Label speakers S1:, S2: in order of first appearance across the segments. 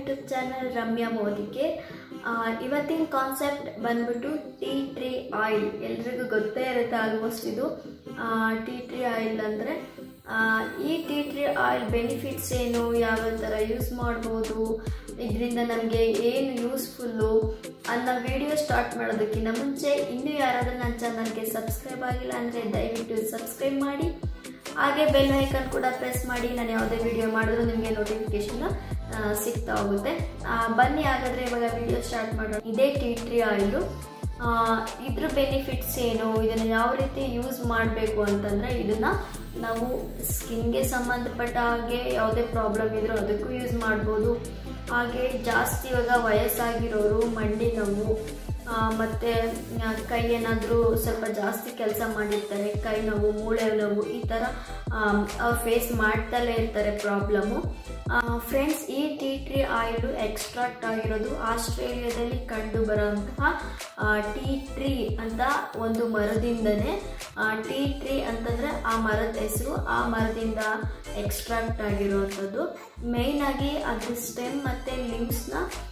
S1: YouTube channel Ramya ಮೋದಿಗೆ ಆ, ಇವತ್ತಿನ ಕಾನ್ಸೆಪ್ಟ್ ಬಂದ್ಬಿಟ್ಟು ಟೀ ಟ್ರೀ ಆಯಿಲ್ ಎಲ್ರಿಗೂ ಗೊತ್ತೇ ಇರುತ್ತೆ ಆಲ್ಮೋಸ್ಟ್ ಇದು ಟೀ ಟ್ರೀ ಆಯಿಲ್ ಅಂದರೆ ಈ ಟೀ ಟ್ರೀ ಆಯಿಲ್ ಬೆನಿಫಿಟ್ಸ್ ಏನು ಯಾವ್ಯಾವ ಥರ ಯೂಸ್ ಮಾಡ್ಬೋದು ಇದರಿಂದ ನಮಗೆ ಏನು ಯೂಸ್ಫುಲ್ಲು ಅನ್ನೋ ವಿಡಿಯೋ ಸ್ಟಾರ್ಟ್ ಮಾಡೋದಕ್ಕಿಂತ ಮುಂಚೆ ಇನ್ನೂ ಯಾರಾದರೂ ನನ್ನ ಚಾನಲ್ಗೆ ಸಬ್ಸ್ಕ್ರೈಬ್ ಆಗಿಲ್ಲ ಅಂದರೆ ದಯವಿಟ್ಟು ಸಬ್ಸ್ಕ್ರೈಬ್ ಮಾಡಿ ಹಾಗೆ ಬೆಲ್ ಐಕನ್ ಕೂಡ ಪ್ರೆಸ್ ಮಾಡಿ ನಾನು ಯಾವುದೇ ವಿಡಿಯೋ ಮಾಡಿದ್ರು ನಿಮಗೆ ನೋಟಿಫಿಕೇಶನ್ ಸಿಗ್ತಾ ಹೋಗುತ್ತೆ ಆ, ಬನ್ನಿ ಹಾಗಾದರೆ ಇವಾಗ ವಿಡಿಯೋ ಸ್ಟಾರ್ಟ್ ಮಾಡೋಣ ಇದೇ ಟೀ ಟ್ರೀ ಆಯಿಲು ಇದ್ರ ಬೆನಿಫಿಟ್ಸ್ ಏನು ಇದನ್ನು ಯಾವ ರೀತಿ ಯೂಸ್ ಮಾಡಬೇಕು ಅಂತಂದರೆ ಇದನ್ನು ನಾವು ಸ್ಕಿನ್ಗೆ ಸಂಬಂಧಪಟ್ಟ ಹಾಗೆ ಯಾವುದೇ ಪ್ರಾಬ್ಲಮ್ ಇದ್ರೂ ಅದಕ್ಕೂ ಯೂಸ್ ಮಾಡ್ಬೋದು ಹಾಗೆ ಜಾಸ್ತಿ ಇವಾಗ ವಯಸ್ಸಾಗಿರೋರು ಮಂಡಿ ನೋವು ಆ, ಮತ್ತೆ ಆ, ಕೈ ಏನಾದರೂ ಸ್ವಲ್ಪ ಜಾಸ್ತಿ ಕೆಲಸ ಮಾಡಿರ್ತಾರೆ ಕೈ ನೋವು ಮೂಳೆ ನೋವು ಈ ಥರ ಅವ್ರು ಫೇಸ್ ಮಾಡ್ತಲೇ ಇರ್ತಾರೆ ಪ್ರಾಬ್ಲಮ್ಮು ಫ್ರೆಂಡ್ಸ್ ಈ ಟೀ ಟ್ರೀ ಆಯಿಲು ಎಕ್ಸ್ಟ್ರಾಕ್ಟ್ ಆಗಿರೋದು ಆಸ್ಟ್ರೇಲಿಯಾದಲ್ಲಿ ಕಂಡು ಬರೋಂತಹ ಟೀ ಟ್ರೀ ಅಂತ ಒಂದು ಮರದಿಂದನೇ ಟೀ ಟ್ರೀ ಅಂತಂದರೆ ಆ ಮರದ ಹೆಸರು ಆ ಮರದಿಂದ ಎಕ್ಸ್ಟ್ರಾಕ್ಟ್ ಆಗಿರುವಂಥದ್ದು ಮೇಯ್ನಾಗಿ ಅದ್ರ ಸ್ಟೆಮ್ ಮತ್ತು ಲಿಮ್ಸ್ನ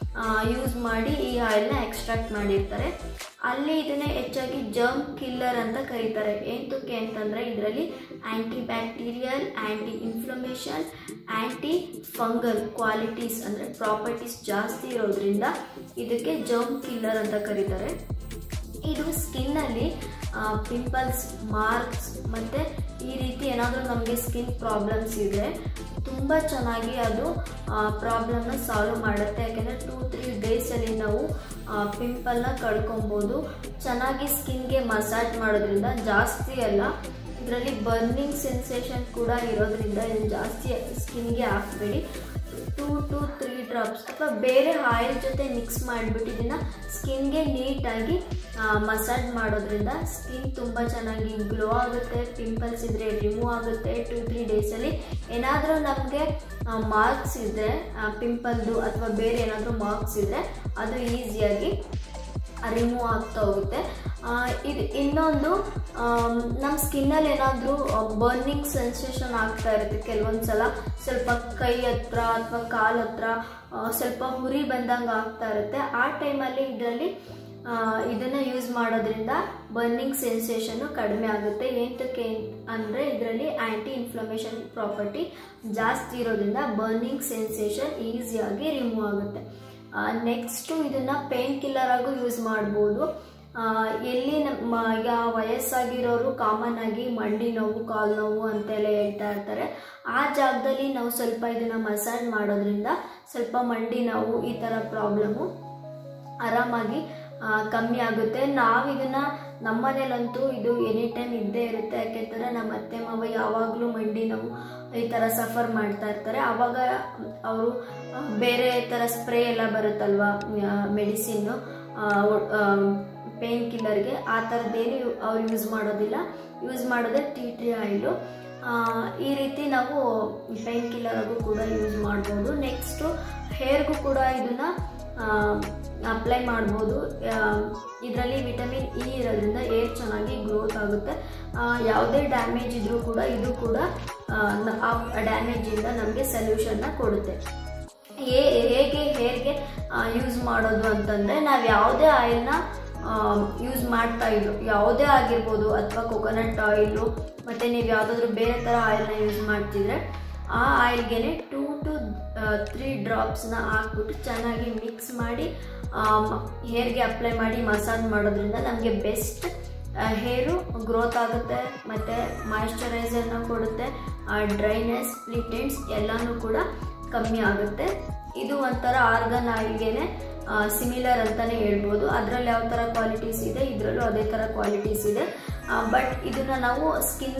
S1: ಯೂಸ್ ಮಾಡಿ ಈ ಆಯಿಲ್ನ ಎಕ್ಸ್ಟ್ರಾಕ್ಟ್ ಮಾಡಿರ್ತಾರೆ ಅಲ್ಲಿ ಇದನ್ನೇ ಹೆಚ್ಚಾಗಿ ಜರ್ಮ್ ಕಿಲ್ಲರ್ ಅಂತ ಕರೀತಾರೆ ಏಂತಕ್ಕೆ ಅಂತಂದರೆ ಇದರಲ್ಲಿ anti bacterial anti inflammation anti fungal qualities ಅಂದರೆ ಪ್ರಾಪರ್ಟೀಸ್ ಜಾಸ್ತಿ ಇರೋದ್ರಿಂದ ಇದಕ್ಕೆ ಜರ್ಮ್ ಕಿಲ್ಲರ್ ಅಂತ ಕರೀತಾರೆ ಇದು ಸ್ಕಿನ್ನಲ್ಲಿ ಪಿಂಪಲ್ಸ್ ಮಾರ್ಕ್ಸ್ ಮತ್ತು ಈ ರೀತಿ ಏನಾದರೂ ನಮಗೆ ಸ್ಕಿನ್ ಪ್ರಾಬ್ಲಮ್ಸ್ ಇದ್ದರೆ ತುಂಬ ಚೆನ್ನಾಗಿ ಅದು ಪ್ರಾಬ್ಲಮ್ನ ಸಾಲ್ವ್ ಮಾಡುತ್ತೆ ಯಾಕೆಂದರೆ ಟೂ ತ್ರೀ ಡೇಸಲ್ಲಿ ನಾವು ಪಿಂಪಲ್ನ ಕಳ್ಕೊಬೋದು ಚೆನ್ನಾಗಿ ಸ್ಕಿನ್ಗೆ ಮಸಾಜ್ ಮಾಡೋದ್ರಿಂದ ಜಾಸ್ತಿ ಅಲ್ಲ ಇದರಲ್ಲಿ ಬರ್ನಿಂಗ್ ಸೆನ್ಸೇಷನ್ ಕೂಡ ಇರೋದ್ರಿಂದ ಇದನ್ನು ಜಾಸ್ತಿ ಸ್ಕಿನ್ಗೆ ಹಾಕ್ಬೇಡಿ ಟೂ ಟು ತ್ರೀ ಡ್ರಾಪ್ಸ್ ಅಥವಾ ಬೇರೆ ಆಯಿಲ್ ಜೊತೆ ಮಿಕ್ಸ್ ಮಾಡಿಬಿಟ್ಟು ಇದನ್ನು ಸ್ಕಿನ್ಗೆ ನೀಟಾಗಿ ಮಸಾಜ್ ಮಾಡೋದ್ರಿಂದ ಸ್ಕಿನ್ ತುಂಬ ಚೆನ್ನಾಗಿ ಗ್ಲೋ ಆಗುತ್ತೆ ಪಿಂಪಲ್ಸ್ ಇದ್ದರೆ ರಿಮೂವ್ ಆಗುತ್ತೆ ಟೂ ತ್ರೀ ಡೇಸಲ್ಲಿ ಏನಾದರೂ ನಮಗೆ ಮಾರ್ಕ್ಸ್ ಇದ್ದರೆ ಪಿಂಪಲ್ದು ಅಥವಾ ಬೇರೆ ಏನಾದರೂ ಮಾರ್ಕ್ಸ್ ಇದ್ದರೆ ಅದು ಈಸಿಯಾಗಿ ರಿಮೂವ್ ಆಗ್ತಾ ಹೋಗುತ್ತೆ ಆ, ಇದು ಇನ್ನೊಂದು ಆಮ್, ನಮ್ಮ ಸ್ಕಿನ್ನಲ್ಲಿ ಏನಾದರೂ ಬರ್ನಿಂಗ್ ಸೆನ್ಸೇಷನ್ ಆಗ್ತಾ ಇರುತ್ತೆ ಕೆಲವೊಂದು ಸಲ ಸ್ವಲ್ಪ ಕೈ ಹತ್ರ ಅಥವಾ ಕಾಲು ಹತ್ರ ಆ, ಸ್ವಲ್ಪ ಹುರಿ ಬಂದಂಗೆ ಆಗ್ತಾ ಇರುತ್ತೆ ಆ ಟೈಮಲ್ಲಿ ಇದರಲ್ಲಿ ಇದನ್ನು ಯೂಸ್ ಮಾಡೋದ್ರಿಂದ ಬರ್ನಿಂಗ್ ಸೆನ್ಸೇಷನ್ನು ಕಡಿಮೆ ಆಗುತ್ತೆ ಏಂತಕ್ಕೆ ಅಂದರೆ ಇದರಲ್ಲಿ ಆ್ಯಂಟಿ ಇನ್ಫ್ಲಮೇಷನ್ ಪ್ರಾಪರ್ಟಿ ಜಾಸ್ತಿ ಇರೋದ್ರಿಂದ ಬರ್ನಿಂಗ್ ಸೆನ್ಸೇಷನ್ ಈಸಿಯಾಗಿ ರಿಮೂವ್ ಆಗುತ್ತೆ ನೆಕ್ಸ್ಟು ಇದನ್ನು ಪೇನ್ ಕಿಲ್ಲರ್ ಆಗು ಯೂಸ್ ಮಾಡ್ಬೋದು ಆ, ಎಲ್ಲಿ ನಮ್ಮ ಈಗ ವಯಸ್ಸಾಗಿರೋರು ಕಾಮನ್ ಆಗಿ ಮಂಡಿ ನೋವು ಕಾಲು ನೋವು ಅಂತೆಲ್ಲ ಹೇಳ್ತಾ ಇರ್ತಾರೆ ಆ ಜಾಗದಲ್ಲಿ ನಾವು ಸ್ವಲ್ಪ ಇದನ್ನು ಮಸಾಜ್ ಮಾಡೋದ್ರಿಂದ ಸ್ವಲ್ಪ ಮಂಡಿ ನೋವು ಈ ಥರ ಪ್ರಾಬ್ಲಮ್ಮು ಆರಾಮಾಗಿ ಆ, ಕಮ್ಮಿ ಆಗುತ್ತೆ ನಾವು ಇದನ್ನ ನಮ್ಮ ಮನೇಲಂತೂ ಇದು ಎನಿ ಟೈಮ್ ಇದ್ದೇ ಇರುತ್ತೆ ಯಾಕೆಂದರೆ ನಮ್ಮ ಅತ್ತೆ ಮಾವ ಯಾವಾಗಲೂ ಮಂಡಿ ನೋವು ಈ ಥರ ಸಫರ್ ಮಾಡ್ತಾ ಇರ್ತಾರೆ ಆವಾಗ ಅವರು ಬೇರೆ ಥರ ಸ್ಪ್ರೇ ಎಲ್ಲ ಬರುತ್ತಲ್ವಾ ಮೆಡಿಸಿನ್ನು ಪೇನ್ ಕಿಲ್ಲರ್ಗೆ ಆ ಥರದ್ದೇನು ಅವ್ರು ಯೂಸ್ ಮಾಡೋದಿಲ್ಲ ಯೂಸ್ ಮಾಡೋದೇ ಟೀ ಟ್ರೀ ಆಯಿಲು ಈ ರೀತಿ ನಾವು ಪೇನ್ ಕಿಲ್ಲರ್ಗೂ ಕೂಡ ಯೂಸ್ ಮಾಡ್ಬೋದು ನೆಕ್ಸ್ಟು ಹೇರ್ಗೂ ಕೂಡ ಇದನ್ನು ಅಪ್ಲೈ ಮಾಡ್ಬೋದು ಇದರಲ್ಲಿ ವಿಟಮಿನ್ ಇ ಇರೋದ್ರಿಂದ ಏರ್ ಚೆನ್ನಾಗಿ ಗ್ರೋತ್ ಆಗುತ್ತೆ ಆ, ಯಾವುದೇ ಡ್ಯಾಮೇಜ್ ಇದ್ರೂ ಕೂಡ ಇದು ಕೂಡ ಆ, ನ- ಆ ಡ್ಯಾಮೇಜಿಂದ ನಮಗೆ ಸೊಲ್ಯೂಷನ್ನ ಕೊಡುತ್ತೆ ಹೇ ಹೇಗೆ ಹೇರ್ಗೆ ಯೂಸ್ ಮಾಡೋದು ಅಂತಂದರೆ ನಾವು ಯಾವುದೇ ಆಯಿಲ್ನ ಯೂಸ್ ಮಾಡ್ತಾ ಇದ್ರು ಯಾವುದೇ ಆಗಿರ್ಬೋದು ಅಥವಾ ಕೊಕೊನಟ್ ಆಯಿಲು ಮತ್ತು ನೀವು ಯಾವುದಾದ್ರೂ ಬೇರೆ ಥರ ಆಯಿಲ್ನ ಯೂಸ್ ಮಾಡ್ತಿದ್ರೆ ಆ ಆಯಿಲ್ಗೆ ಟೂ ಟು ತ್ರೀ ಡ್ರಾಪ್ಸ್ನ ಹಾಕ್ಬಿಟ್ಟು ಚೆನ್ನಾಗಿ ಮಿಕ್ಸ್ ಮಾಡಿ ಹೇರ್ಗೆ ಅಪ್ಲೈ ಮಾಡಿ ಮಸಾಜ್ ಮಾಡೋದ್ರಿಂದ ನಮಗೆ ಬೆಸ್ಟ್ ಹೇರು ಗ್ರೋತ್ ಆಗುತ್ತೆ ಮತ್ತು ಮಾಯಿಶ್ಚರೈಸರ್ನ ಕೊಡುತ್ತೆ ಡ್ರೈನೆಸ್ ಸ್ಪ್ಲಿಟೆಂಟ್ಸ್ ಎಲ್ಲನೂ ಕೂಡ ಕಮ್ಮಿ ಆಗುತ್ತೆ ಇದು ಒಂಥರ ಆರ್ಗನ್ ಆಯಿಲ್ಗೆನೆ ಸಿಮಿಲರ್ ಅಂತಲೇ ಹೇಳ್ಬೋದು ಅದರಲ್ಲಿ ಯಾವ ಥರ ಕ್ವಾಲಿಟೀಸ್ ಇದೆ ಇದರಲ್ಲೂ ಅದೇ ಥರ ಕ್ವಾಲಿಟೀಸ್ ಇದೆ ಬಟ್ ಇದನ್ನು ನಾವು ಸ್ಕಿನ್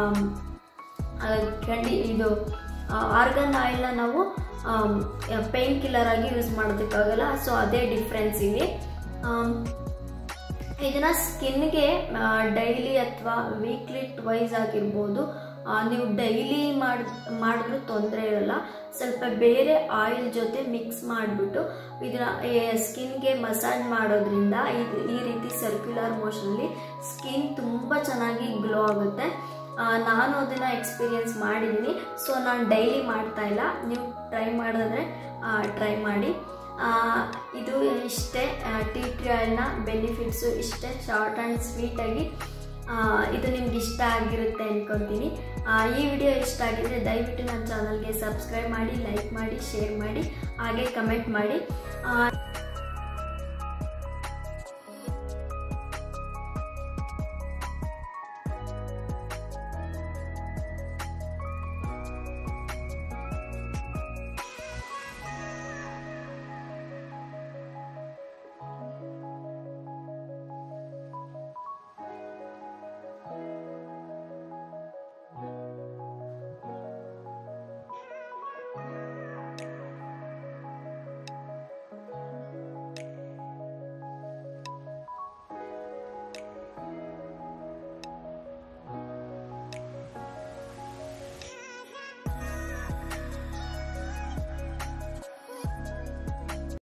S1: ಖಂಡಿ ಇದು ಆರ್ಗನ್ ಆಯಿಲ್ನ ನಾವು ಪೇನ್ ಕಿಲ್ಲರ್ ಆಗಿ ಯೂಸ್ ಮಾಡೋದಕ್ಕಾಗಲ್ಲ ಸೊ ಅದೇ ಡಿಫ್ರೆನ್ಸ್ ಇಲ್ಲಿ ಆಮ್, ಇದನ್ನ ಸ್ಕಿನ್ಗೆ ಡೈಲಿ ಅಥವಾ ವೀಕ್ಲಿ ಟ್ವೈಸ್ ಆಗಿರ್ಬೋದು ಆ, ನೀವು ಡೈಲಿ ಮಾಡಿ ಮಾಡಿದ್ರೂ ತೊಂದರೆ ಇರಲ್ಲ ಸ್ವಲ್ಪ ಬೇರೆ ಆಯಿಲ್ ಜೊತೆ ಮಿಕ್ಸ್ ಮಾಡಿಬಿಟ್ಟು ಇದನ್ನ ಸ್ಕಿನ್ಗೆ ಮಸಾಜ್ ಮಾಡೋದ್ರಿಂದ ಇದು ಈ ರೀತಿ ಸರ್ಕ್ಯುಲರ್ ಮೋಷನಲ್ಲಿ ಸ್ಕಿನ್ ತುಂಬ ಚೆನ್ನಾಗಿ ಗ್ಲೋ ಆಗುತ್ತೆ ಆ, ನಾನು ಅದನ್ನು ಎಕ್ಸ್ಪೀರಿಯನ್ಸ್ ಮಾಡಿದ್ದೀನಿ ಸೊ ನಾನು ಡೈಲಿ ಮಾಡ್ತಾ ಇಲ್ಲ ನೀವು ಟ್ರೈ ಮಾಡಿದ್ರೆ ಟ್ರೈ ಮಾಡಿ ಆ, ಇದು ಇಷ್ಟೇ ಟೀ ಟ್ರೀ ಆಯಿಲ್ನ ಬೆನಿಫಿಟ್ಸು ಇಷ್ಟೇ ಶಾರ್ಟ್ ಆ್ಯಂಡ್ ಸ್ವೀಟಾಗಿ ಇದು ನಿಮ್ಗೆ ಇಷ್ಟ ಆಗಿರುತ್ತೆ ಅಂದ್ಕೊತೀನಿ ಆ, ಈ ವಿಡಿಯೋ ಇಷ್ಟ ಆಗಿದ್ರೆ ದಯವಿಟ್ಟು ನನ್ನ ಚಾನಲ್ಗೆ ಸಬ್ಸ್ಕ್ರೈಬ್ ಮಾಡಿ ಲೈಕ್ ಮಾಡಿ ಶೇರ್ ಮಾಡಿ ಹಾಗೆ ಕಮೆಂಟ್ ಮಾಡಿ ಆ,